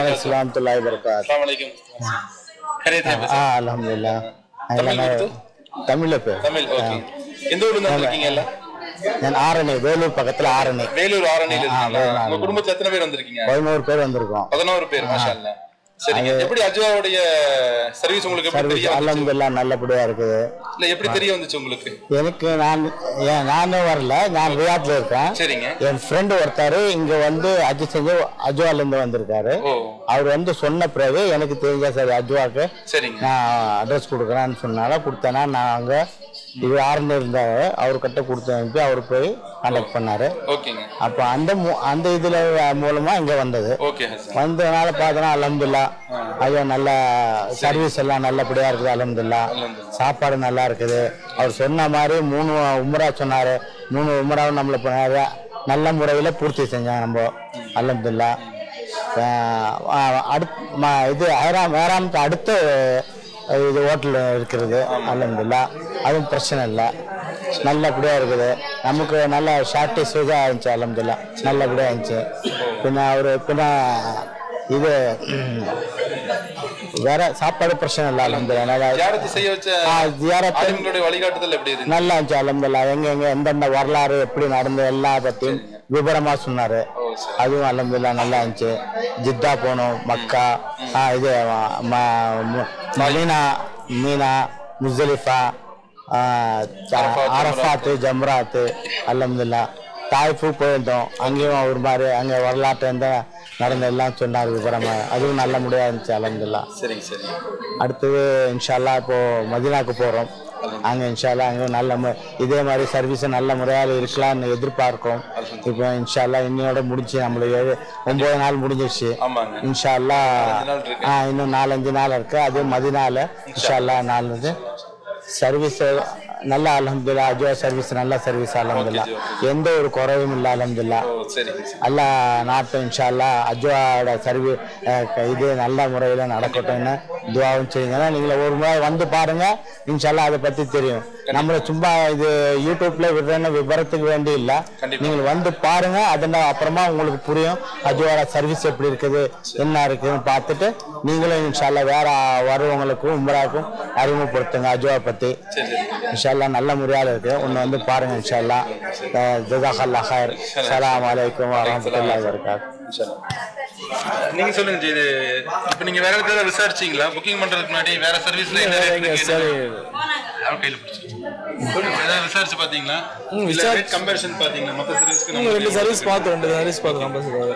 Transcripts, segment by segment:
वालेकुम रहमतुल्लाहि वबरकात अस्सलाम वालेकुम खैरियत है ஆ அல்ஹம்துலில்லாஹ் தமிழ் கொடுத்து? தமிழ்ல பேர் தமிழ் ஓகே எந்த ஊர்ல இருந்து வந்திருக்கீங்க எல்லாம் நான் ஆரணி வேலூர் பக்கத்துல ஆரணி வேலூர் ஆரணியில இருக்கீங்களா வேலூர் உங்க குடும்பத்துல எத்தனை பேர் வந்திருக்கீங்க பதினோரு பேர் வந்திருக்கோம் பதினோரு பேர் மாஷா அல்லாஹ் சரிங்க எப்படி அஜ்வாவுடைய சர்வீஸ் உங்களுக்கு எப்படி சர்வீஸ் தெரிய வந்துச்சு அல்ஹம்துலில்லாஹ் நல்லபடியா இருக்குது இல்ல எப்படி தெரிய வந்துச்சு உங்களுக்கு எனக்கு நான் ஏன் நானும் வரல நான் ரியாத்ல இருக்கேன் சரிங்க என் ஃப்ரெண்டு ஒருத்தர் இங்க வந்து அஜி செஞ்சு அஜ்வால இருந்து வந்திருக்காரு ஓ அவர் வந்து சொன்ன பிறகு எனக்கு தெரிஞ்ச சரி அஜ்வாக்கு சரிங்க நான் அட்ரஸ் கொடுக்குறேன்னு சொன்னால கொடுத்தேன்னா நான் அங்கே இவர் ஆறுனு இருந்தார் அவர்கிட்ட கொடுத்து அனுப்பி அவர் போய் கான்டாக்ட் பண்ணாரு ஓகேங்க அப்போ அந்த மூ- அந்த இதில் மூலமாக இங்கே வந்தது ஓகே ஹசன் வந்ததுனால பார்த்தோன்னா அலமதுல்லா ஐயோ நல்ல சர்வீஸ் எல்லாம் நல்லபடியாக இருக்குது அலமதுல்லா அல்ஹம்துலில்லாஹ். சாப்பாடு நல்லா இருக்குது அவர் சொன்ன மாதிரி மூணு உமரா சொன்னார் மூணு உமராவும் நம்மளை பண்ணாரு நல்ல முறையில் பூர்த்தி செஞ்சாங்க நம்ம அலமதுல்லா அடுத்து ம- இது ஐராம் ஐராமுக்கு அடுத்த இது ஹோட்டல் இருக்கிறது அலமதுல்லா அதுவும் பிரச்சனை இல்லை நல்லபடியாக இருக்குது நமக்கு நல்ல சாட்டிஸ்ஃபைடாக இருந்துச்சு அலமதுல்லா நல்லபடியாக இருந்துச்சு பின்ன அவர் பின்ன இது வேற சாப்பாடு பிரச்சனை இல்லை அலமதுல்லா நல்லா ஜியாரத்து செய்ய வச்ச ஆ, ஜியாரத்து ஆலிம்களுடைய வழிகாட்டுதல் எப்படி இருக்கு நல்லா இருந்துச்சு அலமதுல்லா எங்க எங்க எந்தெந்த வரலாறு எப்படி நடந்து எல்லா பற்றியும் விவரமா சொன்னாரு ஓ சரி அதுவும் அலமதுல்லா நல்லா இருந்துச்சு ஜித்தா போனோம் மக்கா ஆ, இது ம- ம- மதீனா மீனா முஸ்தலிஃபா ஆ, ச- அரஃபாத், அரஃபாத்து ஜம்ராத்து அலமதுல்லா தாய்ஃபு போயிருந்தோம் அங்கேயும் ஒரு மாதிரி அங்கே வரலாற்று எந்த நடந்த எல்லாம் சொன்னார் விவரமா அதுவும் நல்ல முடியா இருந்துச்சு அலமதுல்லா சரிங்க சரிங்க அடுத்தது இன்ஷால்லா இப்போ மதினாக்கு போகிறோம் அங்கே இன்ஷால்லா அங்கே நல்ல மு- இதே மாதிரி சர்வீஸ் நல்ல முறையாக இருக்கலாம்னு எதிர்பார்க்கிறோம் இப்போ இன்ஷால்லா இன்னையோட முடிஞ்சு நம்மளுக்கு ஏழு ஒம்பது நாள் முடிஞ்சிருச்சு ஆமாங்க இன்ஷால்லா நாள் இருக்கு. ஆ இன்னும் நாலஞ்சு நாள் இருக்கு அது மதினால இன்ஷால்லா நாலு இது சர்வீஸ் நல்ல அலமதுல்லா அஜோ சர்வீஸ் நல்ல சர்வீஸ் அலமதுல்லா எந்த ஒரு குறையும் இல்லை அலமதுல்லா ஓ சரிங்க சரி எல்லா நாட்டும் இன்ஷால்லா அஜ்வாவோட சர்வி அஹ், க- இது நல்ல முறையில் நடக்கட்டும்னு துவாவும் செய்யுங்க ஏன்னா நீங்கள் ஒரு முறை வந்து பாருங்க இன்ஷால்லா அதை பற்றி தெரியும் நம்மள சும்மா இது யூடியூப்ல விடுறேன்னு விவரத்துக்கு வேண்டி இல்லை கண்டிப்பா. நீங்கள் வந்து பாருங்க அதன் அப்புறமா உங்களுக்கு புரியும் அஜ்வாவோட சர்வீஸ் எப்படி இருக்குது என்ன இருக்குன்னு பார்த்துட்டு நீங்களும் இன்ஷால்லா வேற வரவங்களுக்கும் உம்ராவுக்கும் அறிமுகப்படுத்துங்க அஜ்வா பற்றி சரி சரி இன்ஷால்லா நல்ல முறையாக இருக்கு ஒன்று வந்து பாருங்க இன்ஷால்லா ஜசாக் ஹைர் சலாம் அலைக்கும் வரமத்துல்லாஹி வரகாத் இன்ஷால்லா. நீங்க சொல்லுங்க ஜி, இது இப்ப நீங்க வேற இடத்துல விசாரிச்சீங்களா புக்கிங் பண்றதுக்கு முன்னாடி வேற சர்வீஸ்ல என்ன rate இருக்கு? அவன் கையில பிடிச்சிட்டு. சொல்லுங்க, ஏதாவது விசாரிச்சு பாத்தீங்களா ம், இல்ல விசாரி- ரேட் கம்பேரிசன் பாத்தீங்களா மத்த சர்வீஸ்க்கு உங்க ரெண்டு சர்வீஸ் பார்த்தோம் ரெண்டு சர்வீஸ் பார்த்தோம் கம்பல்சரி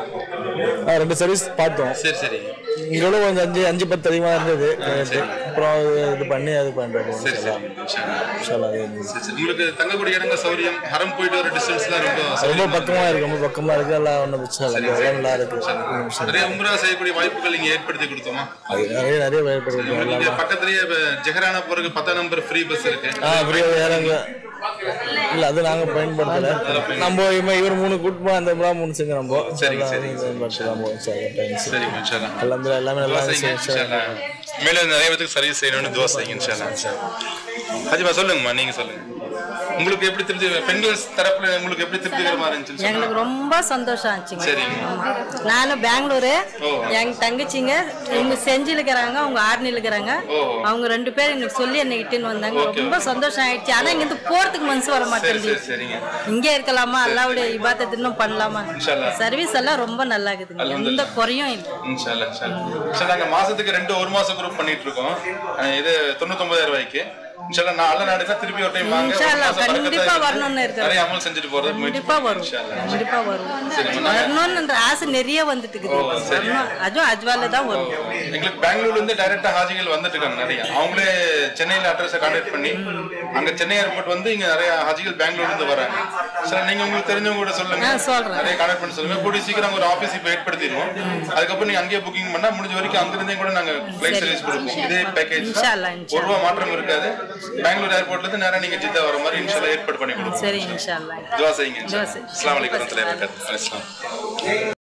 ஆ ரெண்டு சர்வீஸ் பார்த்தோம் சரி சரி இங்களோட கொஞ்சம் அஞ்சு அஞ்சு பத்து அதிகமாக இருந்தது ரேட்டு. அப்புறம் அது இது பண்ணி அது பண்ணுறோம் சரி சரி இன்ஷால்லா. அது இருந்தது. சரி, சரி. உங்களுக்கு தங்கக்கூடிய இடங்க சௌரியம் ஹரம் போயிட்டு வர டிஸ்டன்ஸ்லாம் ரொம்ப ரொம்ப சௌகரியமா பக்கமா இருக்கு ரொம்ப பக்கமா இருக்கு எல்லாம் ஒன்றும் பிரச்சனை இல்லை எல்லாம் நல்லா இருக்கு ஒண்ணும் பிரச்சனை இல்லை. நிறைய உம்ரா செய்யக்கூடிய வாய்ப்புகள் நீங்க ஏற்படுத்தி கொடுத்தோமா அது நிறைய நிறைய பயப்படுறது உங்களுக்கு இங்க பக்கத்துலயே இப்ப ஜெஹரானா போறதுக்கு பத்தாம் நம்பர் ஃப்ரீ பஸ் இருக்கு ஆ ஃப்ரீயாக ஏறாங்க இல்ல அது நாங்க பயன்படுத்தல நம்ம இவன் இவர் மூணு கூட்டு அந்த முறை மூணு செஞ்சு நம்ம சரிங்க, எல்லாம் சரிங்க. பயன்படுத்தலாம் போகும் சார் டைம்ஸ் சரி இன்ஷால்லா எல்லாம் எல்லாமே நல்லா துவா செய்யுங்க, இருந்துச்சு இன்ஷால்லா. மேலும் நிறைய பேருக்கு சர்வீஸ் செய்யணும்னு துவா செய்யுங்க இன்ஷால்லா இன்ஷால்லா. ஹஜிமா சொல்லுங்கம்மா நீங்க சொல்லுங்க உங்களுக்கு எப்படி திருப்தி பெண்கள் தரப்புல உங்களுக்கு எப்படி திருப்திகரமா இருந்துச்சு எங்களுக்கு ரொம்ப சந்தோஷம் ஆச்சுங்க சரிங்க. ஆமா. நானும் பெங்களூரு ஓ. எங்க தங்கச்சிங்க இவங்க செஞ்சில இருக்கிறாங்க அவங்க ஆர்னில இருக்கிறாங்க ஓ. அவங்க ரெண்டு பேரும் எனக்கு சொல்லி என்னை இட்டுன்னு வந்தாங்க ஓகே, ரொம்ப சந்தோஷம் ஆயிடுச்சு ஆனா இங்க இருந்து போறதுக்கு மனசு வர சரி மாட்டேங்குது சரி சரிங்க இங்கே இருக்கலாமா அல்லாவுடைய இபாதத்து இன்னும் பண்ணலாமா இன்ஷால்லா. சர்வீஸ் எல்லாம் ரொம்ப நல்லா இருக்குதுங்க எந்த அல்ஹம்துலில்லாஹ். குறையும் இல்லை இன்ஷால்லா இன்ஷால்லா இன்ஷால்லா நாங்க மாசத்துக்கு ரெண்டு ஒரு மாசம் குரூப் பண்ணிட்டு இருக்கோம் அஹ் இது தொண்ணூத்தொன்பதாயிரம் ரூபாய்க்கு இன்ஷால்லா நான் அல்ல நாடுனா திருப்பி ஒரு டைம் வாங்க ஒரு இன்ஷால்லா, மாசம் பறக்கத்தா கண்டிப்பா இருக்கு. வரணும்னு இருக்கிறேன். நிறைய அமல் செஞ்சுட்டு போறது முயற்சி கண்டிப்பா பண்ணுங்க. வரும் இன்ஷால்லா. கண்டிப்பா வரும் சரிம்மா, நாங்க- வரணும்ன்ற ஆசை நிறைய வந்துட்டு இருக்குது ஓ, சரி. வரணும் அதுவும் அஜ்வால தான் வரும் எங்களுக்கு பெங்களூர்ல இருந்து டைரக்டா ஹாஜிகள் வந்துட்டு இருக்காங்க நிறைய அவங்களே சென்னையில அட்ரஸ் கான்டாக்ட் பண்ணி அங்க சென்னை ஏர்போர்ட் வந்து இங்க நிறைய ஹாஜிகள் பெங்களூர்ல இருந்து வராங்க சார் நீங்க உங்களுக்கு தெரிஞ்சவங்க கூட சொல்லுங்க ஆ, சொல்றேன். நிறைய கான்டாக்ட் பண்ணி சொல்லுங்க கூடி சீக்கிரம் ஒரு ஆபீஸ் இப்ப ஏற்படுத்திடுவோம் அதுக்கப்புறம் நீங்க அங்கேயே புக்கிங் பண்ணா முடிஞ்ச வரைக்கும் அங்க இருந்தே கூட நாங்க ஃபிளைட் சரி. சர்வீஸ் கொடுப்போம் இதே பேக்கேஜ் இன்ஷா அல்லாஹ், இன்ஷா ஒரு ரூபா மாற்றம் இருக்காது பெங்களூர் ஏர்போர்ட்ல இருந்து நேரா நீங்க ஜித்தா வர மாதிரி இன்ஷால்லா ஏற்பாடு பண்ணி கொடுப்போம் சரி இன்ஷா அல்லாஹ் துவா செய்யுங்க துவா செய்யுங்க. அஸ்லாம் வலைக்கம் வரமத்துல்லாஹி வபரகாத்துஹு அஸ்ஸலாம்